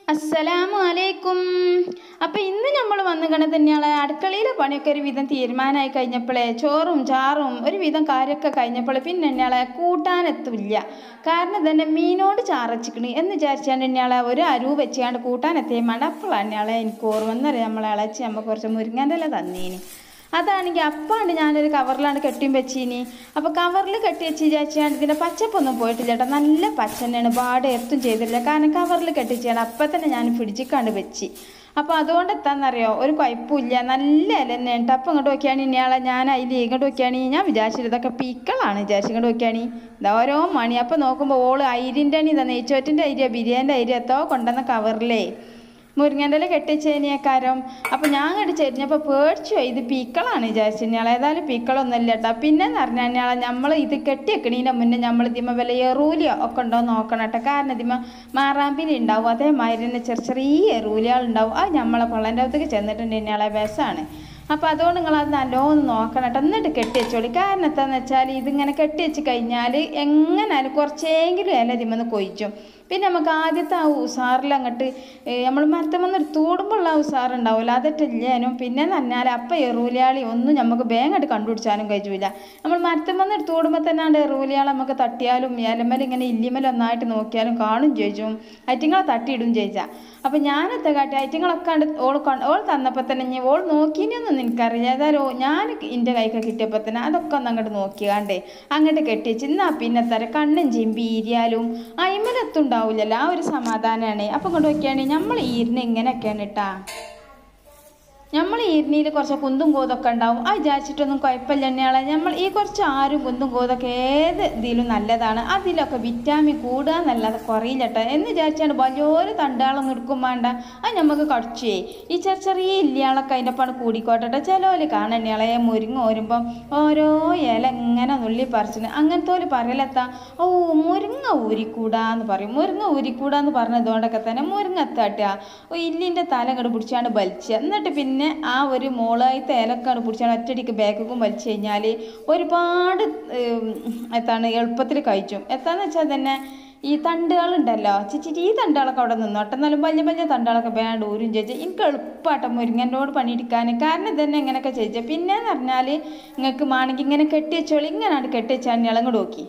അസ്സലാമു അലൈക്കും അപ്പം ഇന്ന് നമ്മൾ വന്നു കണ തന്നെയാണ് അടുക്കളയിലെ പണിയൊക്കെ ഒരു വിധം തീരുമാനമായി കഴിഞ്ഞപ്പോഴേ ചോറും ചാറും ഒരു വിധം കാര്യമൊക്കെ കഴിഞ്ഞപ്പോൾ പിന്നെ തന്നെയാളെ കൂട്ടാനെത്തില്ല കാരണം തന്നെ മീനോട് ചാറച്ചിക്കണ് എന്ന് വിചാരിച്ചാണ്ട് തന്നെയാളെ ഒരു അരുവ് വെച്ചാണ്ട് കൂട്ടാനെത്തിയ വേണ്ട അപ്പോഴാണ് തന്നെയാളെ എനിക്ക് ഓർമ്മ എന്നറിയാം നമ്മളെ ഇളച്ചി നമ്മൾ കുറച്ച് മുരിങ്ങൻ്റെ ഇല തന്നീനി അതാണെങ്കിൽ അപ്പാണ്ട് ഞാനൊരു കവറിലാണ് കെട്ടിയും വെച്ചീനി അപ്പോൾ കവറിൽ കെട്ടി വെച്ച് വിചാരിച്ചാണ്ട് ഇതിൻ്റെ പച്ചപ്പൊന്നും പോയിട്ടില്ല കേട്ടോ നല്ല പച്ച തന്നെയാണ് പാട് എത്തും ചെയ്തില്ല കാരണം കവറിൽ കെട്ടിച്ചാണ് അപ്പം തന്നെ ഞാൻ ഫ്രിഡ്ജിക്കാണ്ട് വെച്ച് അപ്പോൾ അതുകൊണ്ട് എത്താന്നറിയോ ഒരു കുഴപ്പമില്ല നല്ല ഇല തന്നെയാണ് കേട്ടോ അപ്പം ഇങ്ങോട്ട് നോക്കിയാണ് ഇനിയാളെ ഞാൻ അതിൽ ഇങ്ങോട്ട് നോക്കിയാണ് ഞാൻ വിചാരിച്ചത് ഇതൊക്കെ പീക്കളാണ് വിചാരിച്ചു ഇങ്ങോട്ട് നോക്കിയാണ് ഇതാ ഓരോ മണി അപ്പം നോക്കുമ്പോൾ ഓള് അരിൻ്റെ അണി ഇതാ നെയ്ച്ചോറ്റിൻ്റെ അരിയ ബിരിയാണിൻ്റെ അരിയ എത്തോ കൊണ്ടുവന്ന കവറിലേ മുരിങ്ങൻ്റെ ഇല കെട്ടിച്ചേനിയക്കാരം അപ്പം ഞാൻ കണ്ട് ചെരിഞ്ഞപ്പോൾ പേടിച്ചു പോയി. ഇത് പീക്കളാണ് വിചാരിച്ചു ഞാൻ ഏതായാലും പീക്കളൊന്നുമില്ല കേട്ടോ പിന്നെ എന്ന് പറഞ്ഞാൽ ഞാൻ നമ്മൾ ഇത് കെട്ടിയെക്കണീൻ്റെ മുന്നേ നമ്മൾ ഇതിമ വല്ല എറൂലിയോ ഒക്കെ ഉണ്ടോ എന്ന് നോക്കണം കേട്ടോ കാരണം ഇതിമ മാറാമ്പിലി ഉണ്ടാവും അതേമാതിരി തന്നെ ചെറിയ ചെറിയ എറൂലികളുണ്ടാവും അത് നമ്മളെ പൊള്ളൻ്റെ അകത്തേക്ക് ചെന്നിട്ടുണ്ടെങ്കിൽ ഞങ്ങളെ വിഷമാണ് അപ്പോൾ അതുകൊണ്ട് നിങ്ങൾ അത് നല്ലോണം നോക്കണം കേട്ടോ എന്നിട്ട് കെട്ടി വെച്ചോളി കാരണം എന്താണെന്ന് വെച്ചാൽ ഇതിങ്ങനെ കെട്ടി വെച്ച് കഴിഞ്ഞാൽ എങ്ങനായാലും കുറച്ചെങ്കിലും ഇല ഇതിമെന്ന് കൊയ്ച്ചും പിന്നെ നമുക്ക് ആദ്യത്തെ ആ ഉസാറിൽ അങ്ങോട്ട് നമ്മൾ മരത്തമെന്ന് തൂടുമ്പോൾ ആ ഉസാർ ഉണ്ടാവില്ല അതൊട്ടില്ലേനും പിന്നെ എന്ന് പറഞ്ഞാൽ അപ്പം എറൂലിയാളി ഒന്നും നമുക്ക് വേഗമായിട്ട് കണ്ടുപിടിച്ചാലും കഴിച്ചില്ല നമ്മൾ മരത്തമെന്ന് തൂടുമ്പോൾ തന്നെ ആ എറൂലിയാൾ നമുക്ക് തട്ടിയാലും ഇലമേൽ ഇങ്ങനെ ഇല്ലിമേൽ ഒന്നായിട്ട് നോക്കിയാലും കാണും ചോദിച്ചും ഐറ്റിങ്ങളെ തട്ടിയിടും ചോദിച്ചാൽ അപ്പം ഞാനത്തെ കാട്ടി ഐറ്റിങ്ങളൊക്കെ കണ്ട് ഓൾ കൊണ്ട് ഓൾ തന്നപ്പോൾ തന്നെ ഇനി ഓൾ നോക്കിനൊന്നും എനിക്കറിയില്ല ഏതായാലും ഞാൻ എൻ്റെ കൈക്ക് കിട്ടിയപ്പോൾ തന്നെ അതൊക്കെ ഒന്ന് അങ്ങോട്ട് നോക്കിയാണ്ടേ അങ്ങോട്ട് കെട്ടിച്ച് എന്നാ പിന്നെ തര കണ്ണും ചിമ്പി ഈരിയാലും അയിമലെത്തുണ്ടാവില്ലല്ലോ ആ ഒരു സമാധാനമാണ് അപ്പം കൊണ്ട് നോക്കിയാണെങ്കിൽ നമ്മൾ ഈരിന് ഇങ്ങനെയൊക്കെയാണ് കേട്ടാ നമ്മൾ ഈരിനിയിൽ കുറച്ച് കുന്തും കോതൊക്കെ ഉണ്ടാവും ആ വിചാരിച്ചിട്ടൊന്നും കുഴപ്പമില്ല തന്നെയാണ് നമ്മൾ ഈ കുറച്ച് ആരും കുന്തും കോതൊക്കെ ഏത് ഇതിലും നല്ലതാണ് അതിലൊക്കെ വിറ്റാമിൻ കൂടുക എന്നല്ലാതെ കുറയില്ല കേട്ടോ എന്ന് വിചാരിച്ചാണ് വലിയൊരു തണ്ടാളൊന്നും എടുക്കും വേണ്ട അത് നമുക്ക് കടിച്ചേ ഈ ചെറിയ ചെറിയ ഇല്ലയാളൊക്കെ അതിൻ്റെ പണി കൂടിക്കോട്ടെ ചിലവര് കാണാൻ ഇളയെ മുരിങ്ങ ഓരുമ്പം ഓരോ ഇല ഇങ്ങനെ നുള്ളി പറിച്ചിന് അങ്ങനത്തെ ഒരു പറയലെത്താ ഓ മുരിങ്ങ ഊരിക്കൂടാന്ന് പറയും മുരിങ്ങ ഊരിക്കൂടാന്ന് പറഞ്ഞതുകൊണ്ടൊക്കെ തന്നെ മുരിങ്ങ എത്താട്ടുക ഓ ഇല്ലിൻ്റെ തല ഇങ്ങോട്ട് പിടിച്ചാണ്ട് വലിച്ച് എന്നിട്ട് പിന്നെ ആ ഒരു മോളായിട്ട് ഏലക്കാണ് പിടിച്ചാണ് ഒറ്റടിക്ക് ബാക്കും വലിച്ചു കഴിഞ്ഞാൽ ഒരുപാട് ഉം, എത്താണ് എളുപ്പത്തിൽ കഴിച്ചും എത്താന്ന് വെച്ചാൽ തന്നെ ഈ തണ്ടുകളുണ്ടല്ലോ ചിച്ചിരി ഈ തണ്ടുകളൊക്കെ അവിടെ നിന്നോട്ടെ എന്നാലും വലിയ വലിയ തണ്ടുകളൊക്കെ വേണ്ട ഊരും ചേച്ചി എനിക്ക് എളുപ്പമാട്ടോ മുരിങ്ങൻ്റോട് പണിയെടുക്കാൻ കാരണം ഇതന്നെ ഇങ്ങനെയൊക്കെ ചേച്ചി പിന്നെന്ന് പറഞ്ഞാൽ നിങ്ങൾക്ക് മാണെങ്കിൽ ഇങ്ങനെ കെട്ടി വെച്ചോളി ഇങ്ങനെയാണ് കെട്ടി വെച്ചാൽ ഇളങ്ങോട്ട് നോക്കി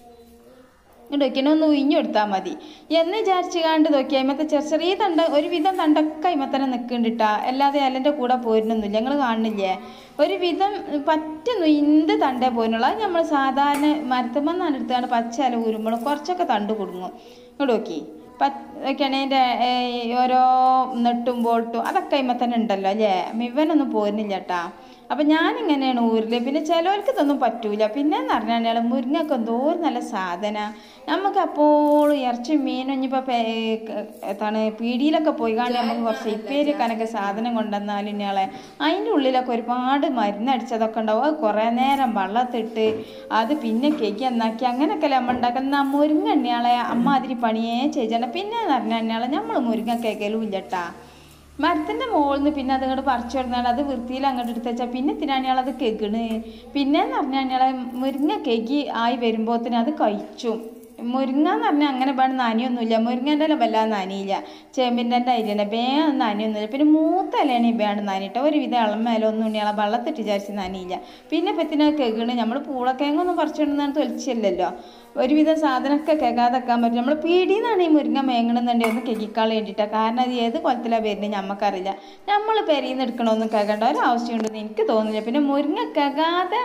ഇങ്ങോട്ട് വെക്കണം ഒന്ന് ഉയിഞ്ഞെടുത്താൽ മതി എന്ന് വിചാരിച്ച് കാണ്ട് നോക്കി അതിമത്തെ ചെറിയ ചെറിയ തണ്ട ഒരുവിധം തണ്ടൊക്കെ അതിമ തന്നെ നിൽക്കുന്നുണ്ടിട്ടാ അല്ലാതെ ഇലൻ്റെ കൂടെ പോരുന്നൊന്നുമില്ല ഞങ്ങൾ കാണുന്നില്ലേ ഒരുവിധം പറ്റുന്നു ഇന്ത് തണ്ടേ പോരുന്നുള്ളൂ അത് നമ്മൾ സാധാരണ മരത്തുമെന്നാണ് എടുത്താണ് പച്ച ഇല ഊരുമ്പോഴും കുറച്ചൊക്കെ തണ്ട് കൊടുങ്ങും ഇങ്ങോട്ട് നോക്കി കിണേൻ്റെ ഓരോ നെട്ടും ബോൾട്ടും അതൊക്കെ അതിമ തന്നെ ഉണ്ടല്ലോ അല്ലേ ഇവനൊന്നും പോരുന്നില്ല കേട്ടാ അപ്പം ഞാനിങ്ങനെയാണ് ഊരിൽ പിന്നെ ചിലവർക്ക് ഇതൊന്നും പറ്റൂല പിന്നെ എന്ന് പറഞ്ഞാൽ മുരിങ്ങൊക്കെ എന്തോ ഒരു നല്ല സാധന നമുക്ക് അപ്പോൾ ഇറച്ചി മീനും ഇനിയിപ്പോൾ എന്താണ് പീടിയിലൊക്കെ പോയി കാണി നമുക്ക് കുറച്ച് ഇപ്പേരിക്കാനൊക്കെ സാധനം കൊണ്ടുവന്നാൽ ഇയാളെ അതിൻ്റെ ഉള്ളിലൊക്കെ ഒരുപാട് മരുന്നടിച്ചതൊക്കെ ഉണ്ടാവും അത് കുറേ നേരം വെള്ളത്തിട്ട് അത് പിന്നെ കേക്ക് എന്നാക്കി അങ്ങനെയൊക്കെ നമ്മൾ ഉണ്ടാക്കുന്ന മുരിങ്ങ എണ്ണയാളെ അമ്മ അതിരി പണിയേ ചെയ്യണം പിന്നെ എന്ന് പറഞ്ഞാൽ എണ്ണയാളെ നമ്മൾ മുരിങ്ങ കേക്കലും ഇല്ലട്ടാ മരത്തിൻ്റെ മുകളിൽ നിന്ന് പിന്നെ അത് ഇങ്ങോട്ട് പറിച്ചു കൊടുന്നാൽ അത് വൃത്തിയിൽ അങ്ങോട്ട് എടുത്ത് വെച്ചാൽ പിന്നെ തിനാണിയാൾ അത് കേക്കണ് പിന്നെ എന്ന് പറഞ്ഞാൽ മുരിങ്ങ കേക്ക് ആയി വരുമ്പോഴത്തേന് അത് കഴിച്ചു മുരിങ്ങ എന്ന് പറഞ്ഞാൽ അങ്ങനെ വേണം നനിയൊന്നുമില്ല മുരിങ്ങൻ്റെ ഇല വല്ലാതെ നനിയില്ല ചേമ്പിൻ്റെ അരിയനെ വേഗം നനിയൊന്നുമില്ല പിന്നെ മൂത്ത ഇലയാണ് വേണം നനിയിട്ട് ഒരുവിധം ഇളമേല ഒന്നും ഉണ്ണിയാളെ വെള്ളത്തിട്ട് വിചാരിച്ച് നനിയില്ല പിന്നെ പറ്റിന കേൾക്കണ് നമ്മൾ പൂളക്കേങ്ങൊന്നും പറിച്ചിടുന്നതാണ് തൊലിച്ചില്ലല്ലോ ഒരുവിധം സാധനമൊക്കെ കേൾക്കാതെക്കാൻ പറ്റും നമ്മൾ പീടിയിൽ നിന്നാണ് ഈ മുരിങ്ങ മേങ്ങണമെന്നുണ്ടെങ്കിൽ ഒന്ന് കേൾക്കാൻ വേണ്ടിയിട്ടാണ് കാരണം അത് ഏത് കൊലത്തിലാണ് വരുന്നത് നമുക്കറിയില്ല നമ്മൾ പെരിയിൽ നിന്ന് എടുക്കണമെന്നും കേൾക്കേണ്ട ഒരാവശ്യമുണ്ടെന്ന് എനിക്ക് തോന്നുന്നില്ല പിന്നെ മുരിങ്ങ കേൾക്കാതെ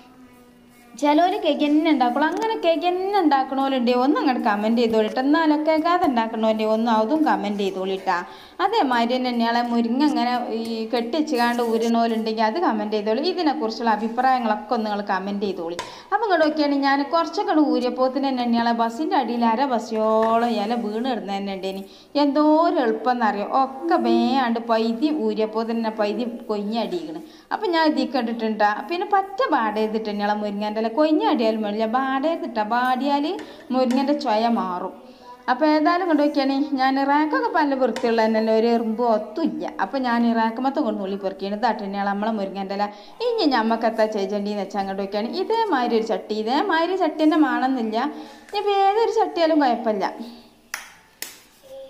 ചിലവർ കേക്ക് തന്നെ ഉണ്ടാക്കുള്ളൂ അങ്ങനെ കേക്ക് തന്നെ ഉണ്ടാക്കണോലുണ്ടേ ഒന്ന് അങ്ങോട്ട് കമൻറ്റ് ചെയ്തോളിട്ട് എന്നാലും കേൾക്കാതെ ഉണ്ടാക്കണോൻ്റെ ഒന്ന് അതും കമൻറ്റ് ചെയ്തോളിട്ടാ അതേമാതിരി തന്നെ തന്നെയാളെ മുരിങ്ങ അങ്ങനെ ഈ കെട്ടിച്ചുകാണ്ട് ഊരണോലുണ്ടെങ്കിൽ അത് കമൻറ്റ് ചെയ്തോളി ഇതിനെക്കുറിച്ചുള്ള അഭിപ്രായങ്ങളൊക്കെ ഒന്ന് നിങ്ങൾ കമൻറ്റ് ചെയ്തോളി അപ്പം ഇങ്ങോട്ട് നോക്കിയാണെങ്കിൽ ഞാൻ കുറച്ചൊക്കെ ഊരിയപ്പോത്തിന് തന്നെ തന്നെയാളെ ബസ്സിൻ്റെ അടിയിൽ അര ബസ്സിയോളം ഇല വീണ് ഇടുന്ന തന്നെ ഉണ്ടേനി എന്തോ ഒരു എളുപ്പം എന്നറിയോ ഒക്കെ വേണ്ട് പൈതി ഊരിയപ്പോൾ തന്നെ പൈതി കൊഞ്ഞടിക്കണ് അപ്പം ഞാൻ ഇതിൽ കണ്ടിട്ടുണ്ടാ പിന്നെ പറ്റ ബാടേതിട്ട് തന്നെയാളെ മുരിങ്ങൻ്റെ ഇല കൊഞ്ഞടിയാലും വേണ്ടില്ല ബാടേതിട്ടാ ബാടിയാൽ മുരിങ്ങൻ്റെ ചൊയ മാറും അപ്പോൾ ഏതായാലും കൊണ്ട് നോക്കിയാണ് ഞാൻ റാക്കൊക്കെ പല വൃത്തിയുള്ള തന്നെയല്ല ഒരു എറുമ്പ് ഒത്തുമില്ല അപ്പോൾ ഞാൻ ഈ റാക്കുമത്തെ കൊണ്ട് ഉള്ളി പെറുക്കിയാണ് തട്ടിനെയാണ് നമ്മളെ മുരിങ്ങൻ്റെ ഇല ഇനി ഞമ്മക്കെത്താ ചെയ്യേണ്ടിന്ന് വെച്ചാൽ അങ്ങോട്ട് നോക്കിയാണ് ഇതേമാതിരി ഒരു ചട്ടി ഇതേമാതിരി ചട്ടി തന്നെ വേണമെന്നില്ല ഇനിയിപ്പോൾ ഏതൊരു ചട്ടിയാലും കുഴപ്പമില്ല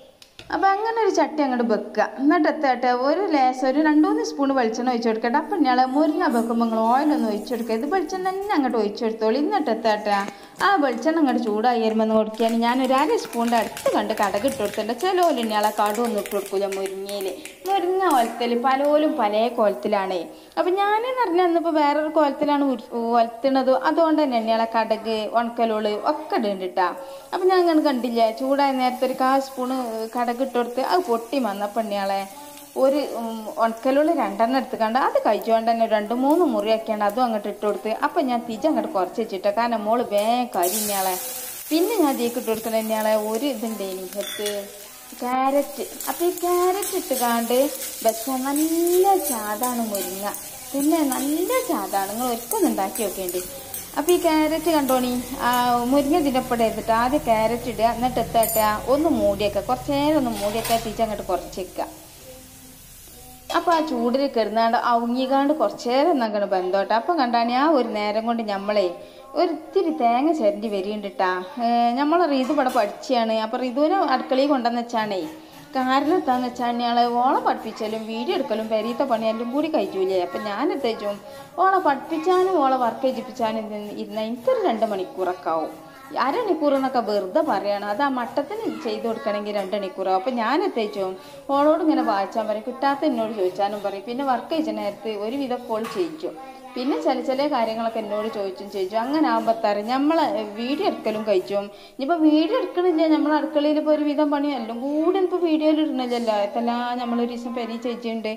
അപ്പം അങ്ങനെ ഒരു ചട്ടി അങ്ങോട്ട് വെക്കുക എന്നിട്ട് എത്താട്ടെ ഒരു ലേശം ഒരു രണ്ട് മൂന്ന് സ്പൂൺ വെളിച്ചെണ്ണ ഒഴിച്ചു കൊടുക്കട്ടെ അപ്പം ഞങ്ങൾ മുരിങ്ങ വെക്കുമ്പോൾ നിങ്ങൾ ഓയിലൊന്നും ഒഴിച്ചു കൊടുക്കുക ഇത് വെളിച്ചെണ്ണ തന്നെ അങ്ങോട്ട് ഒഴിച്ചു കൊടുത്തോളൂ എന്നിട്ട് എത്താട്ടെ ആ വെളിച്ചെണ്ണ അങ്ങോട്ട് ചൂടായി വരുമ്പോൾ കൊടുക്കുകയാണ് ഞാൻ ഒരു അര സ്പൂണിൻ്റെ അടുത്ത് കണ്ട് കടക് ഇട്ട് കൊടുത്തിട്ടുണ്ട് ചിലവരും ഇയാളെ കടുവൊന്നും ഇട്ട് കൊടുക്കില്ല മുരിങ്ങയിൽ മുരിങ്ങ കൊലത്തിൽ പലോലും പല കോലത്തിലാണേ അപ്പം ഞാനെന്ന് പറഞ്ഞാൽ ഇന്നിപ്പോൾ വേറൊരു കോലത്തിലാണ് കൊലത്തണത് അതുകൊണ്ട് തന്നെ ഇയാളെ കടക് ഉണക്കലോള് ഒക്കെ ഇടുന്നുണ്ടാ അപ്പം ഞാൻ അങ്ങനെ കണ്ടില്ല ചൂടായ നേരത്തെ ഒരു കാ സ്പൂണ് കടക് ഇട്ട് കൊടുത്ത് അത് പൊട്ടി വന്നപ്പോൾ ഇയാളെ ഒരു ഉണക്കലുള്ളി രണ്ടെണ്ണം എടുത്ത് കണ്ട് അത് കഴിച്ചുകൊണ്ട് തന്നെ രണ്ട് മൂന്ന് മുറിയൊക്കെയാണ് അതും അങ്ങോട്ട് ഇട്ട് കൊടുത്ത് അപ്പം ഞാൻ തിരിച്ച് അങ്ങോട്ട് കുറച്ച് വെച്ചിട്ട് കാരണം മോള് വേഗം കരിഞ്ഞാളെ പിന്നെ ഞാൻ തീക്ക് ഇട്ട് കൊടുക്കണ തന്നെയാളെ ഒരു ഇതുണ്ട് എനിക്ക് ക്യാരറ്റ് അപ്പം ഈ ക്യാരറ്റ് ഇട്ട് കാണ്ട് വെച്ചാൽ നല്ല ചാതാണ് മുരിങ്ങ പിന്നെ നല്ല ചാതാണ് നിങ്ങൾ ഒരിക്കലും ഉണ്ടാക്കി നോക്കേണ്ടി അപ്പോൾ ഈ ക്യാരറ്റ് കണ്ടോണി ആ മുരിങ്ങ ഇതിനൊപ്പം എടുത്തിട്ട് ആദ്യം ക്യാരറ്റ് ഇടുക എന്നിട്ട് എത്താട്ട ഒന്ന് മൂടിയേക്കുക കുറച്ച് നേരം ഒന്ന് മൂടിയേക്കുക തിരിച്ചങ്ങോട്ട് കുറച്ച് വെക്കുക അപ്പോൾ ആ ചൂടിൽ കിടന്നാണ്ട് അവങ്ങിക്കാണ്ട് കുറച്ച് നേരം എന്നങ്ങനെ ബന്ധോട്ടെ അപ്പം കണ്ടാണ് ആ ഒരു നേരം കൊണ്ട് നമ്മളെ ഒരിത്തിരി തേങ്ങ ചിരണ്ടി വരികണ്ടിട്ടാ നമ്മൾ റീതു ഇവിടെ പഠിച്ചാണ് അപ്പോൾ റിതുവിനെ അടുക്കളയിൽ കൊണ്ടുവന്ന് വെച്ചാണേ കാരണം എന്താന്ന് വെച്ചാൽ ഞങ്ങൾ ഓളെ പഠിപ്പിച്ചാലും വീഡിയോ എടുക്കലും പെരീത്തെ പണി എല്ലാം കൂടി കഴിച്ചൂലേ അപ്പം ഞാൻ എത്തേച്ചും ഓളെ പഠിപ്പിച്ചാനും ഓളെ വർക്ക് ചെയ്യിപ്പിച്ചാനും ഇരുന്ന എനിക്കൊരു രണ്ട് മണിക്കൂറൊക്കെ ആവും അരമണിക്കൂർ എന്നൊക്കെ വെറുതെ പറയാണ് അത് ആ മട്ടത്തിന് ചെയ്ത് കൊടുക്കണമെങ്കിൽ രണ്ട് മണിക്കൂറാവും അപ്പം ഞാൻ എത്തിച്ചും ഓളോട് ഇങ്ങനെ വായിച്ചാൽ പറയും കിട്ടാത്ത എന്നോട് ചോദിച്ചാലും പറയും പിന്നെ വർക്ക് ചെയ്ച്ച നേരത്ത് ഒരുവിധം കോൾ ചെയ്യിക്കും പിന്നെ ചില ചില കാര്യങ്ങളൊക്കെ എന്നോട് ചോദിച്ചും ചോദിച്ചു അങ്ങനെ ആകുമ്പോൾ തരം നമ്മളെ വീഡിയോ എടുക്കലും കഴിച്ചും ഇനിയിപ്പോൾ വീഡിയോ എടുക്കണില്ല നമ്മൾ അടുക്കളയിൽ ഇപ്പോൾ ഒരു വിധം പണി എല്ലാം കൂടെ ഇപ്പോൾ വീഡിയോയിൽ ഇടണില്ലല്ലോ എത്തെല്ലാം നമ്മളൊരു ദിവസം പെരി ചേച്ചിയുണ്ട്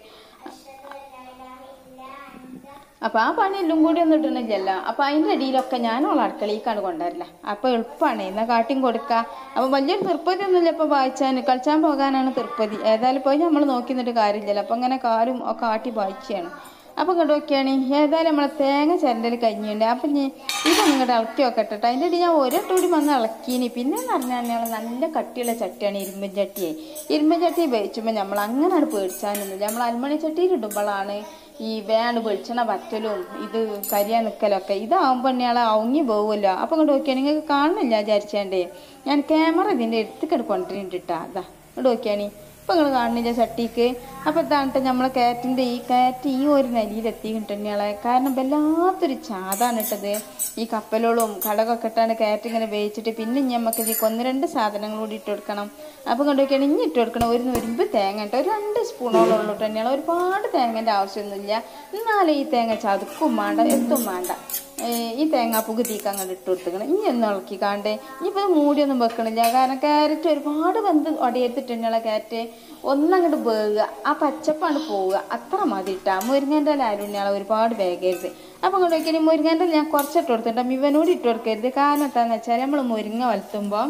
അപ്പോൾ ആ പണി എല്ലാം കൂടി ഒന്നും ഇടണില്ലല്ലോ അപ്പോൾ അതിൻ്റെ ഇടയിലൊക്കെ ഞാൻ ഓളെ അടുക്കളയിലേക്കാണ് കൊണ്ടുവരില്ല അപ്പോൾ എളുപ്പമാണ് എന്നാൽ കാട്ടിയും കൊടുക്കുക അപ്പോൾ വലിയൊരു തൃപ്പതി ഒന്നുമില്ല ഇപ്പോൾ വായിച്ചാൻ കളിച്ചാൻ പോകാനാണ് തൃപ്പതി ഏതായാലും പോയി നമ്മൾ നോക്കി നിന്നിട്ട് കാര്യമില്ലല്ലോ അപ്പോൾ അങ്ങനെ കാലും ഒക്കെ ആട്ടി വായിച്ചാണ് അപ്പം ഇങ്ങോട്ട് നോക്കിയാണ് ഏതായാലും നമ്മളെ തേങ്ങ ചിരണ്ടൽ കഴിഞ്ഞുണ്ട് അപ്പം ഞാൻ ഇതൊന്നും ഇങ്ങോട്ട് ഇളക്കി വെക്കട്ടെ അതിൻ്റെ ഇടയിൽ ഞാൻ ഒരേ കൂടി വന്ന് ഇളക്കീനി പിന്നെ എന്ന് പറഞ്ഞാൽ ഞങ്ങൾ നല്ല കട്ടിയുള്ള ചട്ടിയാണ് ഇരുമ്പൻ ചട്ടിയെ ഇരുമ്പൻ ചട്ടി ഉപയോഗിച്ചുമ്പോൾ നമ്മൾ അങ്ങനെയാണ് പേടിച്ചാനൊന്നുമില്ല നമ്മൾ അൽമണി ചട്ടിയിൽ ഇടുമ്പോഴാണ് ഈ വേണ്ട് വെളിച്ചെണ്ണ വറ്റലും ഇത് കരിയാൻ നിൽക്കലൊക്കെ ഇതാവുമ്പോൾ ഇയാളെ അവങ്ങി പോകുമല്ലോ അപ്പം ഇങ്ങോട്ട് നോക്കിയാൽ നിങ്ങൾക്ക് കാണുന്നില്ല വിചാരിച്ചേണ്ടേ ഞാൻ ക്യാമറ ഇതിൻ്റെ അടുത്തേക്ക് കൊണ്ടിട്ടുണ്ട് കേട്ടാ അതാ ഇങ്ങോട്ട് നോക്കിയാണി ഇപ്പം നിങ്ങൾ കാണുന്നില്ല ചട്ടിക്ക് അപ്പോൾ ഇതാണ് നമ്മളെ കാറ്റിൻ്റെ ഈ കാറ്റ് ഈ ഒരു നിലയിലെത്തി കിട്ടുന്നയാളെ കാരണം വല്ലാത്തൊരു ചാതാണ് ഇട്ടത് ഈ കപ്പലോളും കടകൊക്കെ ഇട്ടാണ് കാറ്റ് ഇങ്ങനെ വേവിച്ചിട്ട് പിന്നെ ഇനി നമുക്ക് ഇതിൽ ഒന്ന് രണ്ട് സാധനങ്ങൾ കൂടി ഇട്ട് കൊടുക്കണം അപ്പോൾ കൊണ്ടുപോയിക്കാണ് ഇനി ഇട്ട് കൊടുക്കണം ഒരു നുരുമ്പ് തേങ്ങ ഇട്ട് ഒരു രണ്ട് സ്പൂണോളം ഉള്ളൂ തന്നെയാണ് ഒരുപാട് തേങ്ങേൻ്റെ ആവശ്യമൊന്നുമില്ല എന്നാലും ഈ തേങ്ങ ചതുക്കും വേണ്ട എത്തും വേണ്ട ഈ തേങ്ങാപ്പൂക്ക് തീക്ക് അങ്ങോട്ട് ഇട്ട് കൊടുത്തിക്കണം ഇനി ഒന്ന് ഇളക്കി കാണ്ടേ ഇനിയിപ്പോൾ മൂടിയൊന്നും വെക്കണില്ല കാരണം ക്യാരറ്റ് ഒരുപാട് വെന്ത് ഒടയെത്തിട്ടുള്ള ക്യാരറ്റ് ഒന്നങ്ങോട്ട് വേകുക ആ പച്ചപ്പാണ്ട് പോവുക അത്ര മതി ഇട്ടാ മുരിങ്ങേൻ്റെ ലാലുണ്ണിയാളെ ഒരുപാട് വേഗരുത് അപ്പം അങ്ങോട്ട് നോക്കിയാൽ മുരിങ്ങേൻ്റെ ഞാൻ കുറച്ചിട്ട് കൊടുത്തിട്ടുണ്ട് ഇവനോട് ഇട്ട് കൊടുക്കരുത് കാരണം എന്താണെന്ന് വെച്ചാൽ നമ്മൾ മുരിങ്ങ വളർത്തുമ്പോൾ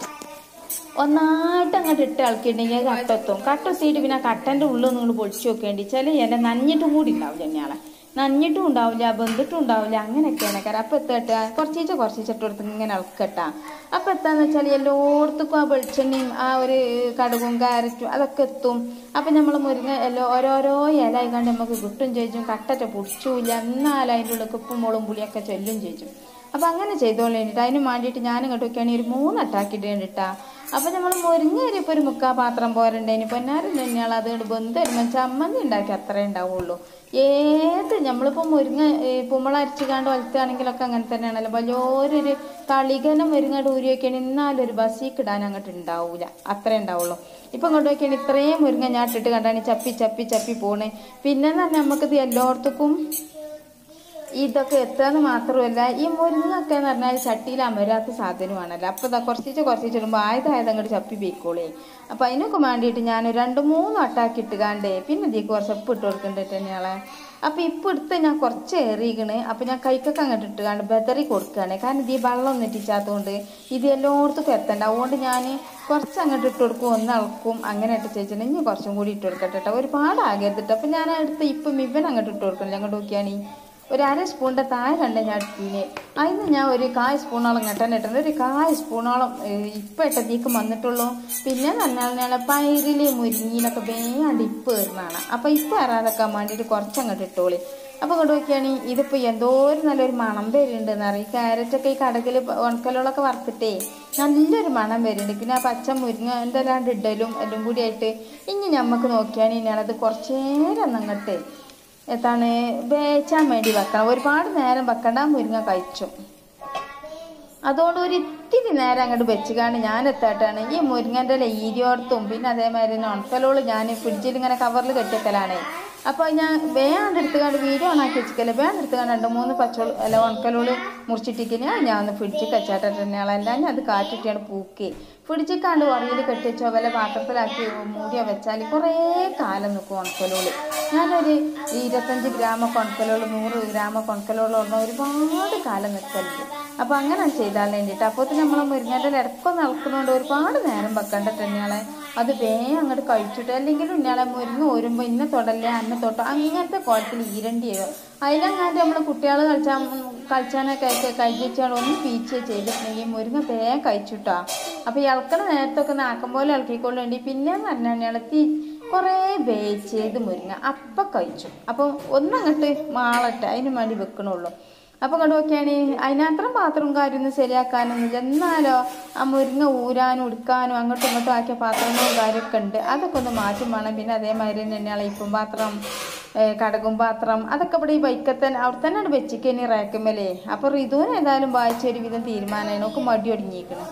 ഒന്നായിട്ട് അങ്ങോട്ട് ഇട്ട് ഇളക്കിയിട്ടുണ്ടെങ്കിൽ കട്ടെത്തും കട്ടെത്തിയിട്ട് പിന്നെ കട്ടൻ്റെ ഉള്ളിൽ നിങ്ങൾ പൊളിച്ചു വെക്കേണ്ടി ചില എൻ്റെ നഞ്ഞിട്ടും കൂടി ഉണ്ടാവില്ല ഞങ്ങളെ നഞ്ഞിട്ടും ഉണ്ടാവില്ല ബന്ധിട്ടും ഉണ്ടാവില്ല അങ്ങനെയൊക്കെയാണ് കാരണം അപ്പം എത്തട്ടെ കുറച്ചീച്ച കുറച്ചീച്ചിട്ട് കൊടുത്ത് ഇങ്ങനെ ഇളക്കട്ടാ അപ്പം എത്താന്ന് വെച്ചാൽ എല്ലായിടത്തും ആ വെളിച്ചെണ്ണയും ആ ഒരു കടുകും കാരറ്റും അതൊക്കെ എത്തും അപ്പം നമ്മൾ മുരിങ്ങ എല്ലാം ഓരോരോ ഇല ആയിക്കാണ്ട് നമുക്ക് കിട്ടും ചോദിച്ചും കട്ടറ്റ പൊടിച്ചില്ല എന്നാലും അതിൻ്റെ ഉള്ളിൽ ഉപ്പും മുളും പുളിയൊക്കെ ചൊല്ലും ചോദിച്ചു അപ്പം അങ്ങനെ ചെയ്തോളൂ വേണ്ടിയിട്ട് അതിന് വേണ്ടിയിട്ട് ഞാൻ ഇങ്ങോട്ട് വെക്കുകയാണെങ്കിൽ ഒരു മൂന്നെട്ടാക്കിയിട്ട് വേണ്ടിയിട്ടാ അപ്പം നമ്മൾ മുരിങ്ങ ഇപ്പോൾ ഒരു മുക്കാ പാത്രം പോരണ്ടേന് പൊന്നാരം തന്നെയാണ് അതുകൊണ്ട് ബന്ധം വരുമ്പോൾ ചമ്മന്തി ഉണ്ടാക്കി അത്രേ ഉണ്ടാവുള്ളൂ ഏത് നമ്മളിപ്പോൾ മുരിങ്ങ പുമ്മള അരച്ചുകാണ്ട് വളർത്തുകയാണെങ്കിലൊക്കെ അങ്ങനെ തന്നെയാണല്ലോ വലിയൊരു തളികനം മുരിങ്ങയുടെ ഊരി വെക്കുകയാണ് എന്നാലും ഒരു ബസ്സിക്ക് ഇടാൻ അങ്ങോട്ട് ഉണ്ടാവില്ല അത്രേ ഉണ്ടാവുള്ളൂ ഇപ്പം ഇങ്ങോട്ട് വെക്കുകയാണ് ഇത്രയും മുരിങ്ങ ഞാൻ ഇട്ടിട്ട് കണ്ടാണ് ചപ്പി ചപ്പി ചപ്പി പോണേ പിന്നെന്ന് പറഞ്ഞാൽ നമുക്കിത് എല്ലായിടത്തേക്കും ഇതൊക്കെ എത്താന്ന് മാത്രമല്ല ഈ മുരിങ്ങൊക്കെ എന്ന് പറഞ്ഞാൽ ചട്ടിയിൽ അമരാത്ത സാധനമാണല്ലോ അപ്പോൾ ഇതാ കുറച്ചിച്ച് കുറച്ചിച്ച് ഇടുമ്പോൾ ആയതായത് അങ്ങോട്ട് ചപ്പി പോയിക്കോളേ അപ്പോൾ അതിനൊക്കെ വേണ്ടിയിട്ട് ഞാൻ രണ്ട് മൂന്ന് ഒട്ടാക്കി ഇട്ടുകാണ്ടേ പിന്നെ ഇതിൽ കുറച്ച് ഉപ്പ് ഇട്ട് കൊടുക്കുന്നുണ്ട് തന്നെയാളെ അപ്പോൾ ഇപ്പം എടുത്ത് ഞാൻ കുറച്ച് ഏറിയിക്കണ് അപ്പോൾ ഞാൻ കൈക്കൊക്കെ അങ്ങോട്ട് ഇട്ടുകാണ്ട് ബെതറി കൊടുക്കുകയാണ് കാരണം ഇത് ഈ വെള്ളം ഒന്നും ഇട്ടിച്ചാത്തതുകൊണ്ട് ഇത് എല്ലായിടത്തും എത്തണ്ട അതുകൊണ്ട് ഞാൻ കുറച്ച് അങ്ങോട്ട് ഇട്ട് കൊടുക്കും ഒന്ന് ഇളക്കും അങ്ങനെ ഇട്ട് ചേച്ചിട്ട് ഇനി കുറച്ചും കൂടി ഇട്ട് കൊടുക്കട്ടെ കേട്ടോ ഒരുപാട് ആകരുതിട്ട് അപ്പം ഞാൻ എടുത്ത് ഇപ്പം ഇവൻ അങ്ങോട്ട് ഇട്ട് കൊടുക്കണില്ല അങ്ങോട്ട് നോക്കിയാണ് ഒരു അര സ്പൂണിൻ്റെ താഴെ കണ്ട ഞാൻ എടുത്തിന് അതിന് ഞാൻ ഒരു കായ് സ്പൂണോളം കെട്ടാൻ ഇട്ടുണ്ട് ഒരു കായ് സ്പൂണോളം ഇപ്പം ഇട്ടതീക്ക് വന്നിട്ടുള്ളൂ പിന്നെ പറഞ്ഞാൽ ഞാൻ പയറിൽ മുരിങ്ങിയിലൊക്കെ വേണ്ട ഇപ്പ് കയറുന്നതാണ് അപ്പം ഇപ്പം വരാതൊക്കെ വേണ്ടിയിട്ട് കുറച്ചങ്ങോട്ട് ഇട്ടോളി അപ്പോൾ കൊണ്ട് നോക്കിയാണെങ്കിൽ ഇതിപ്പോൾ എന്തോ ഒരു നല്ലൊരു മണം വരുന്നുണ്ട് എന്നറിയാം ഈ ക്യാരറ്റൊക്കെ ഈ കടകിൽ ഉണക്കലുകളൊക്കെ വറുത്തിട്ടേ നല്ലൊരു മണം വരുന്നുണ്ട് പിന്നെ ആ പച്ച മുരിങ്ങ എന്തെല്ലാണ്ട് ഇടലും എല്ലാം കൂടി ആയിട്ട് ഇനി നമുക്ക് നോക്കിയാണെങ്കിൽ ഞാനത് കുറച്ച് നേരം അങ്ങോട്ട് എത്താണ് വേച്ചാൻ വേണ്ടി വെക്കണം ഒരുപാട് നേരം വെക്കണ്ട ആ മുരിങ്ങ കഴിച്ചു അതുകൊണ്ട് ഒരു ഇത്തിരി നേരം അങ്ങോട്ട് വെച്ചുകാണ്ട് ഞാൻ എത്താട്ടാണ് ഈ മുരിങ്ങൻ്റെ ഇല ഈരിയോടത്തും പിന്നെ അതേമാതിരി തന്നെ ഉണക്കലോള് ഞാൻ ഫ്രിഡ്ജിൽ ഇങ്ങനെ കവറിൽ കെട്ടിക്കലാണ് അപ്പോൾ ഞാൻ വേണ്ട എടുത്തുകാണ്ട് വീഡിയോ ഓണാക്കി വെച്ചിക്കല്ലേ വേണ്ട എടുത്തുകാണ്ട് രണ്ട് മൂന്ന് പച്ചോള് അല്ല ഉണക്കലോള് മുറിച്ചിട്ടിക്കിന് ഞാൻ ഒന്ന് ഫ്രിഡ്ജിൽ കച്ചാട്ടെല്ലാം അത് കാറ്റിട്ടാണ് പൂക്കി ഫ്രിഡ്ജിൽ കണ്ട് ഉറയിൽ കെട്ടിച്ചോ വല്ല പാത്രത്തിലാക്കി മൂടിയോ വെച്ചാൽ കുറേ കാലം നിൽക്കും ഉണക്കലോള് ഞാനൊരു ഇരുപത്തഞ്ച് ഗ്രാമൊക്കെ ഉണക്കലോള് നൂറ് ഗ്രാമൊക്കെ ഉണക്കലോള് പറഞ്ഞാൽ ഒരുപാട് കാലം നിൽക്കലുണ്ട് അപ്പോൾ അങ്ങനെ ചെയ്താൽ വേണ്ടിയിട്ട് അപ്പോൾ നമ്മൾ മുരിങ്ങൻ്റെ ഇടക്കൊന്ന് ഇളക്കുന്നതുകൊണ്ട് ഒരുപാട് നേരം വെക്കണ്ട തന്നെയാളെ അത് വേഗം അങ്ങോട്ട് കഴിച്ചിട്ട് അല്ലെങ്കിൽ ഇന്നയാളെ മുരിങ്ങ ഒരുമ്പോൾ ഇന്ന തൊടല്ലേ അന്ന തൊട്ടോ അങ്ങനത്തെ കുളത്തിൽ ഈരണ്ടി വരും അതിലെങ്ങാണ്ട് നമ്മൾ കുട്ടികൾ കളിച്ചാൽ കളിച്ചാനൊക്കെ ഒക്കെ കഴിച്ചാൽ ഒന്ന് പീച്ച് ചെയ്തിട്ടുണ്ടെങ്കിൽ മുരിങ്ങ വേഗം കഴിച്ചിട്ടാ അപ്പോൾ ഇളക്കണ നേരത്തൊക്കെ നാക്കം പോലെ ഇളക്കിക്കൊള്ളേണ്ടി പിന്നെ എന്ന് പറഞ്ഞാൽ ഇളക്കി കുറേ വേവിച്ചത് മുരിങ്ങ അപ്പം കഴിച്ചു അപ്പം ഒന്നങ്ങോട്ട് മാളട്ടെ അതിന് വേണ്ടി വെക്കണുള്ളൂ അപ്പം കണ്ടു നോക്കിയാണെങ്കിൽ അതിനത്രയും പാത്രവും കാര്യമൊന്നും ശരിയാക്കാനൊന്നുമില്ല എന്നാലോ ആ മുരിങ്ങ ഊരാനും ഉടുക്കാനും അങ്ങോട്ടും ഇങ്ങോട്ടും ആക്കിയ പാത്രങ്ങളും കാര്യമൊക്കെ ഉണ്ട് അതൊക്കെ ഒന്ന് മാറ്റി വേണം പിന്നെ അതേമാതിരി തന്നെയാണ് ഇപ്പം പാത്രം ഏഹ് കടകും പാത്രം അതൊക്കെ ഇവിടെ ഈ ബൈക്കത്തന്നെ അവിടെ തന്നെ ആണ് വെച്ചിക്കനി റാക്കുമല്ലേ അപ്പോൾ റിതുവിന് ഏതായാലും വായിച്ച ഒരു വിധം തീരുമാനമാണ് നമുക്ക് മടി ഒടുങ്ങിയിരിക്കണം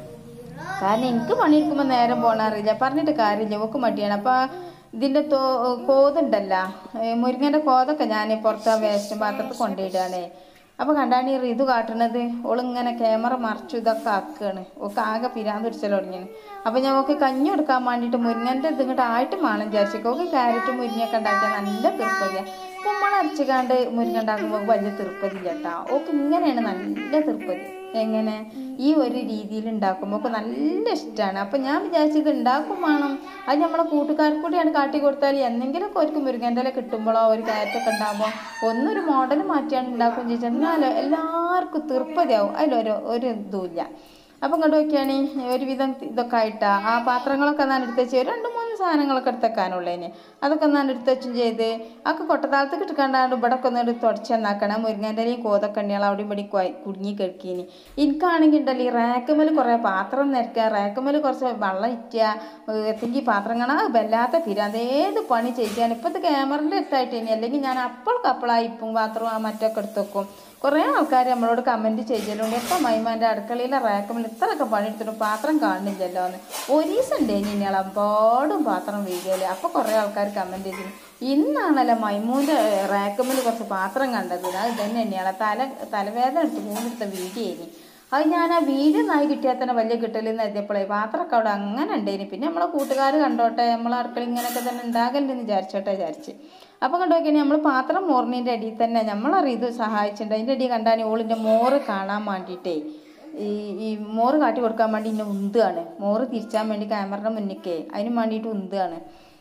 കാരണം എനിക്ക് പണിയെടുക്കുമ്പോൾ നേരം പോണറിയില്ല പറഞ്ഞിട്ട് കാര്യമില്ല ഓക്ക് മടിയാണ് അപ്പോൾ ഇതിൻ്റെ തോ കോതുണ്ടല്ല മുരിങ്ങൻ്റെ കോതൊക്കെ ഞാൻ പുറത്ത് വേസ്റ്റ് പാത്രത്തിൽ കൊണ്ടുപോയിടാണേ അപ്പോൾ കണ്ടാണ് ഈ ഋതു കാട്ടുന്നത് ഓളിങ്ങനെ ക്യാമറ മറച്ചു ഇതൊക്കെ ആക്കുകയാണ് ഓക്ക് ആകെ പിരാന്ത് പിടിച്ചാൽ തുടങ്ങിയാണ് അപ്പോൾ ഞാൻ ഓക്ക് കഞ്ഞി കൊടുക്കാൻ വേണ്ടിയിട്ട് മുരിങ്ങൻ്റെ ഇത് ഇങ്ങോട്ട് ആയിട്ട് വേണം വിചാരിച്ചു ഓക്ക് ക്യാരറ്റ് മുരിങ്ങയൊക്കെ ഉണ്ടാക്കിയാൽ നല്ല തീർപ്പതിയാണ് കുമ്മള അരച്ചുകാണ്ട് മുരിങ്ങ ഉണ്ടാക്കുമ്പോൾ വലിയ തീർപ്പതി ഇല്ല കേട്ടോ ഓക്ക് ഇങ്ങനെയാണ് നല്ല തീർപ്പതി എങ്ങനെ ഈ ഒരു രീതിയിൽ ഉണ്ടാക്കുമ്പോൾ ഒക്കെ നല്ല ഇഷ്ടമാണ് അപ്പം ഞാൻ വിചാരിച്ചത് ഉണ്ടാക്കും വേണം അത് നമ്മളെ കൂട്ടുകാർക്ക് കൂടിയാണ് കാട്ടി കൊടുത്താൽ എന്തെങ്കിലുമൊക്കെ അവർക്ക് മുരുകൻ്റെ ഇല കിട്ടുമ്പോഴോ ഒരു കയറ്റൊക്കെ ഉണ്ടാകുമ്പോൾ ഒന്നൊരു മോഡൽ മാറ്റിയാണ് ഉണ്ടാക്കും ചോദിച്ചാൽ എന്നാലും എല്ലാവർക്കും തീർപ്പതിയാവും അതിലൊരു ഒരു ഇതുമില്ല അപ്പം ഇങ്ങോട്ട് നോക്കിയാണ് ഒരുവിധം ഇതൊക്കെ ആയിട്ടാ ആ പാത്രങ്ങളൊക്കെ ഞാൻ എടുത്ത് വെച്ച് രണ്ട് മൂന്ന് സാധനങ്ങളൊക്കെ എടുത്തേക്കാനുള്ളതിന് അതൊക്കെ ഞാൻ എടുത്ത് വെച്ചും ചെയ്ത് അതൊക്കെ കൊട്ടത്താളത്ത് കിട്ടക്കാണ്ടാണ്ട് ഇവിടെ ഒക്കെ ഒന്ന് തുടച്ചെന്നാക്കണം മുരിങ്ങേൻ്റെ ഇലയും കോതൊക്കെ ഉണ്ടെങ്കിൽ അവിടെ ഇവിടെ കുടുങ്ങി കിടക്കീനി എനിക്കാണെങ്കിൽ ഉണ്ടല്ലോ ഈ റാക്കുമ്മൽ കുറേ പാത്രം നിരക്കുക റാക്കുമ്മൽ കുറച്ച് വെള്ളം ഇറ്റുക എത്തെങ്കിൽ പാത്രം കാണാൻ വല്ലാത്ത പിരാന്ത് ഏത് പണി ചെയ്യിച്ചാണ് ഇപ്പോഴത്തെ ക്യാമറൻ്റെ അടുത്തായിട്ട് ഇനി അല്ലെങ്കിൽ ഞാൻ അപ്പോഴക്കപ്പോഴാണ് ഇപ്പം പാത്രവും മറ്റൊക്കെ എടുത്ത് വെക്കും കുറേ ആൾക്കാർ നമ്മളോട് കമൻറ്റ് ചെയ്യലുണ്ട് എപ്പോൾ മൈമാൻ്റെ അടുക്കളയിലെ റാക്കുമ്പോൾ ഇത്രയൊക്കെ പണിയെടുത്തിട്ടും പാത്രം കാണുന്നില്ലല്ലോ എന്ന് ഒരു ദിവസം ഉണ്ട് ഇനി ഇയാളെമ്പാടും പാത്രം വീഴുകയല്ലേ അപ്പോൾ കുറേ ആൾക്കാർ കമൻറ്റ് ചെയ്തിരുന്നു ഇന്നാണല്ലോ മൈമൂൻ്റെ റാക്കുമ്മിൽ കുറച്ച് പാത്രം കണ്ടത് അത് തന്നെ ഇയാളെ തല തലവേദന എടുത്ത് മൂന്നെടുത്ത വീഡിയോ ഇനി അത് ഞാൻ ആ വീഡിയോ നായി കിട്ടിയാൽ തന്നെ വലിയ കിട്ടലെന്ന് എത്തിയപ്പോഴേ പാത്രമൊക്കെ അവിടെ അങ്ങനെ ഉണ്ടേനി പിന്നെ നമ്മളെ കൂട്ടുകാർ കണ്ടോട്ടെ നമ്മളെ അടുക്കള ഇങ്ങനെയൊക്കെ തന്നെ ഉണ്ടാകല്ലെന്ന് വിചാരിച്ചോട്ടെ വിചാരിച്ച് അപ്പോൾ കണ്ടു നോക്കിയാൽ നമ്മൾ പാത്രം മോറിനതിൻ്റെ അടിയിൽ തന്നെ നമ്മളറിയത് സഹായിച്ചിട്ടുണ്ട് അതിൻ്റെ അടിയിൽ കണ്ടാൽ ഓളിൻ്റെ മോറ് കാണാൻ വേണ്ടിയിട്ടേ ഈ ഈ മോറ് കാട്ടി കൊടുക്കാൻ വേണ്ടി ഇന്നെ ഉന്തുകയാണ് മോറ് തിരിച്ചാൻ വേണ്ടി ക്യാമറയുടെ മുന്നിക്കേ അതിന് വേണ്ടിയിട്ട് ഉന്തുകയാണ്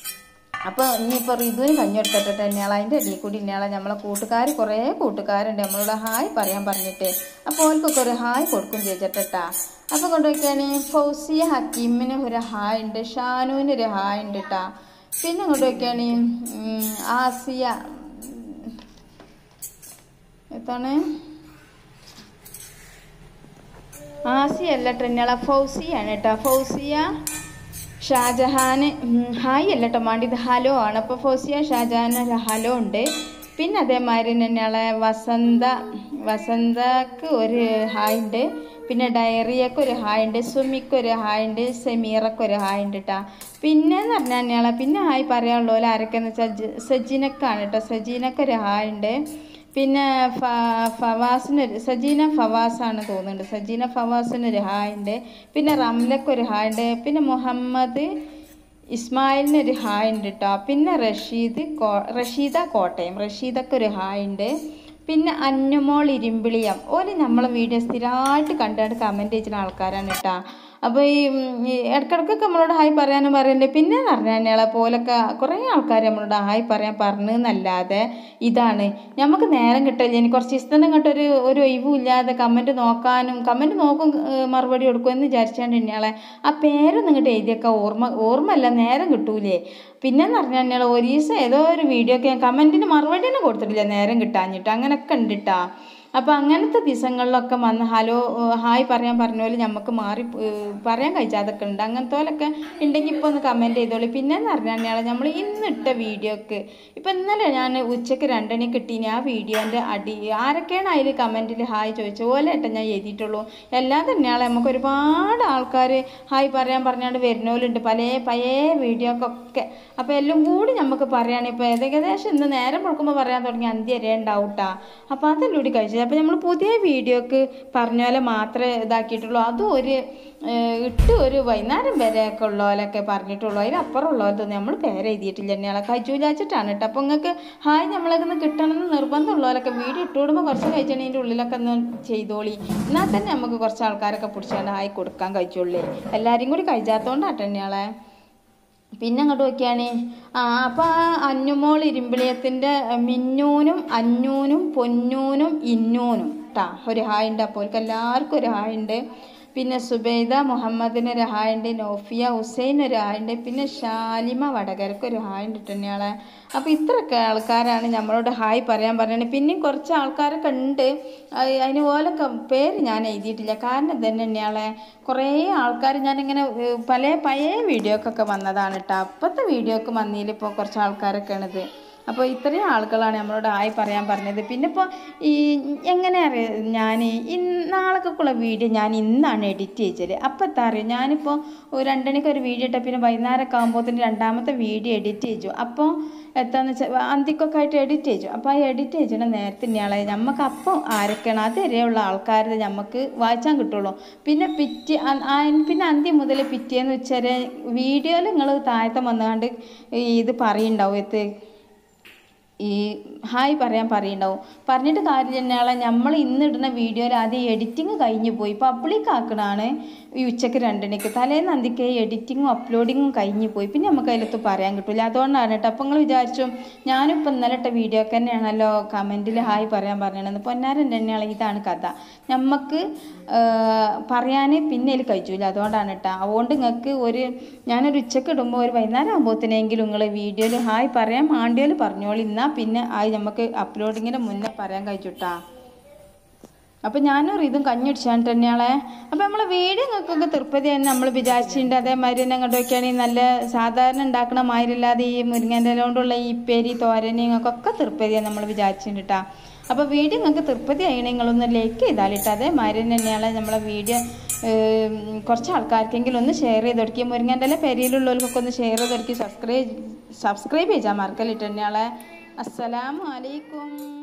അപ്പോൾ ഇനിയിപ്പോൾ റിതുവിന് കഞ്ഞെടുത്തിട്ട് തന്നെയാണ് അതിൻ്റെ ഇടയിൽ കൂടി ഇന്നയാളെ നമ്മളെ കൂട്ടുകാർ കുറേ കൂട്ടുകാരുണ്ട് നമ്മളോട് ഹായ് പറയാൻ പറഞ്ഞിട്ട് അപ്പോൾ ഓൽക്കൊക്കെ ഒരു ഹായ് കൊടുക്കും ചേച്ചിട്ടാ അപ്പോൾ കൊണ്ടുപോയിക്കാണ് ഫൗസിയ ഹക്കീമിന് ഒരു ഹായ് ഉണ്ട് ഷാനുവിന് ഒരു ഹായ് ഉണ്ട് കേട്ടാ പിന്നെ കൊണ്ടുപോയിക്കാണ് ആസിയ എത്താണ് ആസിയ അല്ല ട്രെന്നള ഫൗസിയാണ് കേട്ടോ ഫൗസിയ ഷാജഹാൻ ഹായ് അല്ല കേട്ടോ മാണ്ടിത് ഹലോ ആണ് അപ്പോൾ ഫൗസിയ ഷാജഹാൻ ഒരു ഹലോ ഉണ്ട് പിന്നെ അതേമാതിരി തന്നെയുള്ള വസന്ത വസന്തക്ക് ഒരു ഹായ് ഉണ്ട് പിന്നെ ഡയറിയക്ക് ഒരു ഹായ് ഉണ്ട് സുമിക്ക് ഒരു ഹായ് ഉണ്ട് സെമീറക്ക് ഒരു ഹായ് ഉണ്ട് കേട്ടോ പിന്നെ എന്ന് പറഞ്ഞാൽ തന്നെയുള്ള പിന്നെ ഹായ് പറയാനുള്ളവർ ആരൊക്കെയെന്ന് വെച്ചാൽ സജീനക്കാണ് കേട്ടോ സജീനക്ക് ഒരു ഹായ് ഉണ്ട് പിന്നെ ഫ ഫവാസിനൊരു സജീന ഫവാസാണ് തോന്നുന്നുണ്ട് സജീന ഫവാസിനൊരു ഹായ് ഉണ്ട് പിന്നെ റംലക്കൊരു ഹായ് ഉണ്ട് പിന്നെ മുഹമ്മദ് ഇസ്മായിലിനൊരു ഹായ് ഉണ്ട് കേട്ടോ പിന്നെ റഷീദ് കോ റഷീദ കോട്ടയം റഷീദക്ക് ഒരു ഹായ് ഉണ്ട് പിന്നെ അന്നുമോൾ ഇരുമ്പിളിയം ഓല് നമ്മളെ വീഡിയോ സ്ഥിരമായിട്ട് കണ്ടാണ്ട് കമൻറ്റ് ചെയ്യുന്ന ആൾക്കാരാണ് കേട്ടോ അപ്പോൾ ഈ ഉം, ഈ ഇടയ്ക്കിടയ്ക്കൊക്കെ നമ്മളോട് ഹായ് പറയാനും പറയല്ലേ പിന്നെ എന്ന് പറഞ്ഞാൽ തന്നെയാളെ പോലൊക്കെ കുറേ ആൾക്കാർ നമ്മളോട് ഹായ് പറയാൻ പറഞ്ഞു എന്നല്ലാതെ ഇതാണ് നമുക്ക് നേരം കിട്ടില്ല ഇനി കുറച്ച് ദിവസത്തിന് ഇങ്ങോട്ട് ഒരു ഒരു ഒഴിവും ഇല്ലാതെ കമൻറ്റ് നോക്കാനും കമൻറ്റ് നോക്കും ഏഹ് മറുപടി കൊടുക്കും എന്ന് വിചാരിച്ചാണ്ട് തന്നെയാളെ ആ പേരൊന്നും ഇങ്ങോട്ട് എഴുതിയൊക്കെ ഓർമ്മ ഓർമ്മയല്ല നേരം കിട്ടൂലേ പിന്നെന്ന് പറഞ്ഞാൽ തന്നെയാളെ ഒരു ദിവസം ഏതോ ഒരു വീഡിയോ ഒക്കെ ഞാൻ കമൻറ്റിന് മറുപടി തന്നെ കൊടുത്തിട്ടില്ല നേരം കിട്ടാഞ്ഞിട്ട് അങ്ങനെയൊക്കെ ഉണ്ട് ട്ടാ അപ്പോൾ അങ്ങനത്തെ ദിവസങ്ങളിലൊക്കെ വന്ന് ഹലോ ഏഹ് ഹായ് പറയാൻ പറഞ്ഞ പോലെ നമുക്ക് മാറി ഏഹ് പറയാൻ കഴിച്ചാതൊക്കെ ഉണ്ട് അങ്ങനത്തെ പോലൊക്കെ ഉണ്ടെങ്കിൽ ഇപ്പോൾ ഒന്ന് കമൻറ്റ് ചെയ്തോളൂ പിന്നെന്ന് പറഞ്ഞാൽ നമ്മൾ ഇന്നിട്ട വീഡിയോക്ക് ഇപ്പം ഇന്നലെ ഞാൻ ഉച്ചയ്ക്ക് രണ്ടണി കിട്ടീനി ആ വീഡിയോൻ്റെ അടി ആരൊക്കെയാണ് അതിൽ കമൻറ്റിൽ ഹായ് ചോദിച്ചു പോലെ ഏട്ടാ ഞാൻ എഴുതിയിട്ടുള്ളൂ എല്ലാം തന്നെയാണ് നമുക്ക് ഒരുപാട് ആൾക്കാർ ഹായ് പറയാൻ പറഞ്ഞാണ്ട് വരുന്നവരുണ്ട് പല പഴയ വീഡിയോക്കൊക്കെ അപ്പോൾ എല്ലാം കൂടി നമുക്ക് പറയുകയാണ് ഇപ്പോൾ ഏകദേശം ഇന്ന് നേരം കൊടുക്കുമ്പോൾ പറയാൻ തുടങ്ങി അന്ത്യ വരെ ഉണ്ടാവും ട്ടാ അപ്പോൾ അതെല്ലാം കൂടി കഴിച്ചത് അപ്പോൾ നമ്മൾ പുതിയ വീഡിയോക്ക് പറഞ്ഞ പോലെ മാത്രമേ ഇതാക്കിയിട്ടുള്ളൂ അതും ഒരു ഏഹ്, ഇട്ട് ഒരു വൈകുന്നേരം വരെയൊക്കെ ഉള്ളവരൊക്കെ പറഞ്ഞിട്ടുള്ളൂ അതിനപ്പുറം ഉള്ളവരൊന്നും നമ്മൾ പേര് എഴുതിയിട്ടില്ല തന്നെയാണ് കഴിച്ചുവിചാച്ചിട്ടാണ് കേട്ടോ അപ്പോൾ നിങ്ങൾക്ക് ഹായ് നമ്മളൊക്കെ ഒന്ന് കിട്ടണമെന്ന് നിർബന്ധമുള്ളവരൊക്കെ വീഡിയോ ഇട്ടുവിടുമ്പോൾ കുറച്ച് കഴിച്ചതിൻ്റെ ഉള്ളിലൊക്കെ ഒന്ന് ചെയ്തോളി എന്നാൽ തന്നെ നമുക്ക് കുറച്ച് ആൾക്കാരൊക്കെ പിടിച്ചാണ്ട് ഹായ് കൊടുക്കാൻ കഴിച്ചുള്ളേ എല്ലാവരും കൂടി കഴിച്ചാത്തോണ്ടാട്ടെ തന്നെയാളെ പിന്നെ അങ്ങോട്ട് നോക്കിയാണ് ആ അപ്പോൾ ആ അന്നുമോൾ ഇരുമ്പിളിയത്തിൻ്റെ മിന്നൂനും അന്നൂനും പൊന്നൂനും ഇന്നൂനും ട്ടാ ഒരു ഹായ് ഉണ്ട് അപ്പോൾ എല്ലാവർക്കും ഒരു ഹായ് ഉണ്ട് പിന്നെ സുബൈദ മുഹമ്മദിന് ഒരു ഹായ് ഉണ്ട് നോഫിയ ഹുസൈൻ ഒരു ഹായ് ഉണ്ട് പിന്നെ ഷാലിമ വടകരക്ക് ഒരു ഹായ് ഉണ്ട് തന്നെയാളെ അപ്പോൾ ഇത്രയൊക്കെ ആൾക്കാരാണ് നമ്മളോട് ഹായ് പറയാൻ പറയുന്നത് പിന്നെയും കുറച്ച് ആൾക്കാരൊക്കെ ഉണ്ട് അത് അതിന് പോലൊക്കെ പേര് ഞാൻ എഴുതിയിട്ടില്ല കാരണം തന്നെ തന്നെയാളെ കുറേ ആൾക്കാർ ഞാനിങ്ങനെ ഏഹ്, പല പഴയ വീഡിയോക്കൊക്കെ വന്നതാണ് കേട്ടോ അപ്പോഴത്തെ വീഡിയോക്ക് വന്നതിൽ ഇപ്പോൾ കുറച്ച് ആൾക്കാരൊക്കെയാണിത് അപ്പോൾ ഇത്രയും ആളുകളാണ് നമ്മളോട് ആയി പറയാൻ പറഞ്ഞത് പിന്നെ ഇപ്പോൾ ഈ എങ്ങനെ അറിയാം ഞാൻ നാളേക്കുള്ള വീഡിയോ ഞാൻ ഇന്നാണ് എഡിറ്റ് ചെയ്തത് അപ്പോൾ എത്താ അറിയാം ഞാനിപ്പോൾ ഒരു രണ്ടണിക്ക് ഒരു വീഡിയോ ഇട്ട പിന്നെ വൈകുന്നേരമൊക്കെ ആകുമ്പോഴത്തേന് രണ്ടാമത്തെ വീഡിയോ എഡിറ്റ് ചെയ്തു അപ്പോൾ എത്താന്ന് വെച്ചാൽ അന്തിക്കൊക്കെ ആയിട്ട് എഡിറ്റ് ചെയ്തു അപ്പോൾ ആ എഡിറ്റ് ചെയ്തിട്ട് നേരത്തെ ഇയാളെ നമുക്ക് അപ്പോൾ ആരൊക്കെയാണ് അതുവരെയുള്ള ആൾക്കാരെ നമുക്ക് വായിച്ചാൻ കിട്ടുള്ളൂ പിന്നെ പിറ്റേ അ- ആ- പിന്നെ അന്ത്യം മുതൽ പിറ്റേന്ന് വെച്ചാൽ വീഡിയോയിൽ നിങ്ങൾ താഴത്തെ വന്നുകൊണ്ട് ഇത് പറയുണ്ടാവും എത്ത് ഈ ഹായ് പറയാൻ പറയുണ്ടാവും പറഞ്ഞിട്ട് കാര്യം തന്നെയാളെ നമ്മൾ ഇന്ന് ഇടുന്ന വീഡിയോയിൽ ആദ്യം എഡിറ്റിങ് കഴിഞ്ഞു പോയി പബ്ലിക് ആക്കണതാണ് ഈ ഉച്ചയ്ക്ക് രണ്ടിനേക്ക് തലേന്ന് അന്തിക്ക് എഡിറ്റിങ്ങും അപ്ലോഡിങ്ങും കഴിഞ്ഞു പോയി പിന്നെ നമുക്ക് അതിലത്ത് പറയാൻ കിട്ടില്ല അതുകൊണ്ടാണ് കേട്ടോ അപ്പോൾ നിങ്ങൾ വിചാരിച്ചു ഞാനിപ്പോൾ ഇന്നലെ ഇട്ട വീഡിയോ ഒക്കെ തന്നെയാണല്ലോ കമൻറ്റിൽ ഹായ് പറയാൻ പറഞ്ഞത് പൊന്നാരൻ തന്നെയാണ് ഇതാണ് കഥ നമുക്ക് പറയാൻ പിന്നെ അതിൽ കഴിച്ചില്ല അതുകൊണ്ടാണ് കേട്ടോ അതുകൊണ്ട് നിങ്ങൾക്ക് ഒരു ഞാനൊരു ഉച്ചക്ക് ഇടുമ്പോൾ ഒരു വൈകുന്നേരം ആകുമ്പോഴത്തേനെങ്കിലും നിങ്ങൾ വീഡിയോയിൽ ഹായ് പറയാൻ മാണ്ടിയോയിൽ പറഞ്ഞോളി എന്നാൽ പിന്നെ അത് നമുക്ക് അപ്ലോഡിങ്ങിന് മുന്നേ പറയാൻ കഴിച്ചുട്ടാ അപ്പം ഞാനും ഇതും കഞ്ഞിടിച്ചാണ് തന്നെയാളെ അപ്പം നമ്മളെ വീഡിയോ നിങ്ങൾക്കൊക്കെ തൃപ്തി തന്നെ നമ്മൾ വിചാരിച്ചിട്ടുണ്ട് അതേമാതിരി തന്നെ അങ്ങോട്ട് നോക്കുകയാണെങ്കിൽ നല്ല സാധാരണ ഉണ്ടാക്കണ മാതിരില്ലാതെ ഈ മുരിങ്ങൻ്റെ ഇല കൊണ്ടുള്ള ഈ പെരി തോരന് നിങ്ങൾക്കൊക്കെ തൃപ്തിയാണ് നമ്മൾ വിചാരിച്ചിട്ടുണ്ട് കേട്ടോ അപ്പോൾ വീഡിയോ നിങ്ങൾക്ക് തൃപ്തി ആയി നിങ്ങളൊന്ന് ലൈക്ക് ചെയ്താലിട്ട് അതേമാതിരി തന്നെയാണ് നമ്മളെ വീഡിയോ ഏം, കുറച്ച് ആൾക്കാർക്കെങ്കിലും ഒന്ന് ഷെയർ ചെയ്ത് കൊടുക്കുക മുരിങ്ങൻ്റെ ഇല പെരിയിലുള്ളവർക്കൊക്കെ ഒന്ന് ഷെയർ ചെയ്ത് കൊടുക്കുക സബ്സ്ക്രൈബ് സബ്സ്ക്രൈബ് ചെയ്താൽ മറക്കലിട്ട് തന്നെയാളെ അസ്സലാമു അലൈക്കും